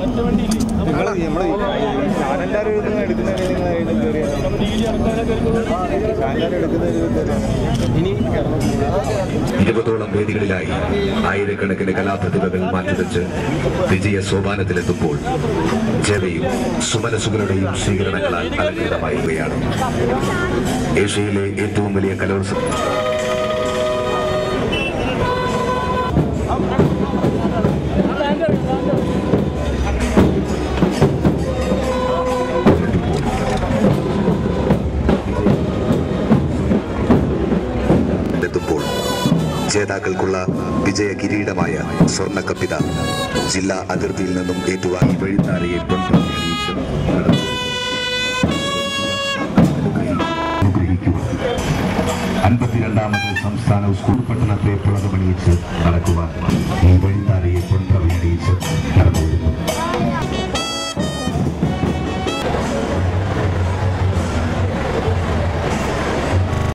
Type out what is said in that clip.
നിങ്ങൾ നമ്മൾ ചാനലുകാർ എടുക്കുന്ന ചാനലുകാർ എടുക്കുന്ന ഇനി ഇരുപതോളം വേദികളിലായി ആയിരക്കണക്കിന് കലാപ്രതിഭകൾ മാറ്റിവെച്ച് വിജയ സോപാനത്തിലെത്തുമ്പോൾ ജവയും സുമനസുകളുടെയും സ്വീകരണങ്ങളാൽ അലങ്കൃതമായിരിക്കുകയാണ് ഏഷ്യയിലെ ഏറ്റവും വലിയ കലോത്സവം എത്തുമ്പോൾ ജേതാക്കൾക്കുള്ള വിജയ കിരീടമായ സ്വർണ്ണ കപ്പിത ജില്ലാ അതിർത്തിയിൽ നിന്നും ഏറ്റുവാങ്ങി വഴിത്താരയെ പൊൻപണിയിച്ച് നടന്നു. അൻപത്തിരണ്ടാമത് സംസ്ഥാന സ്കൂൾ പട്ടണത്തെ പുളകമണിയിച്ച് നടക്കുവാൻ ഈ വഴിത്താരയെ പൊൻപ്രവയണിയിച്ച് നടന്നു